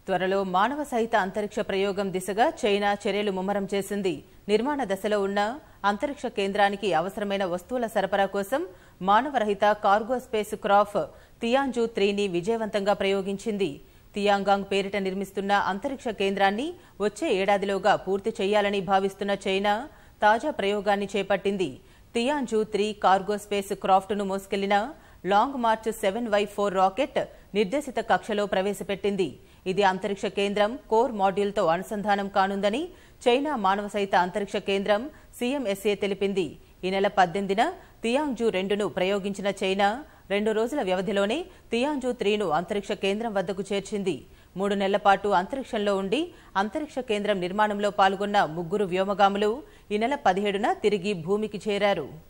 త్వరలో మానవ సహిత అంతరిక్ష ప్రయోగం దిశగా చైనా చర్యలు ముమ్మరం చేసింది నిర్మాణ దశలో ఉన్న అంతరిక్ష కేంద్రానికి అవసరమైన వస్తువుల సరఫరా కోసం మానవరహిత కార్గో స్పేస్ క్రాఫ్ తియాంజు త్రీని విజయవంతంగా ప్రయోగించింది తియాంగాంగ్ పేరిట నిర్మిస్తున్న అంతరిక్ష కేంద్రాన్ని వచ్చే ఏడాదిలోగా పూర్తి చేయాలని భావిస్తున్న చైనా తాజా ప్రయోగాన్ని చేపట్టింది తియాంజు త్రీ కార్గో స్పేస్ క్రాఫ్ట్ను మోసుకెళ్లిన Long March seven Y four rocket నిర్దేశిత కక్షలో ప్రవేశపెట్టింది ఇది అంతరిక్ష కేంద్రం కోర్ మాడ్యూల్తో అనుసంధానం కానుందని చైనా మానవ సహిత అంతరిక్ష కేంద్రం సీఎంఎస్ఏ తెలిపింది ఈ నెల పద్దెనిమిదిన తియాంజు రెండును ప్రయోగించిన చైనా రెండు రోజుల వ్యవధిలోనే తియాంజు త్రీను అంతరిక్ష కేంద్రం వద్దకు చేర్చింది మూడు నెలల పాటు అంతరిక్షంలో ఉండి అంతరిక్ష కేంద్రం నిర్మాణంలో పాల్గొన్న ముగ్గురు వ్యోమగాములు ఈ నెల పదిహేడున తిరిగి భూమికి చేరారు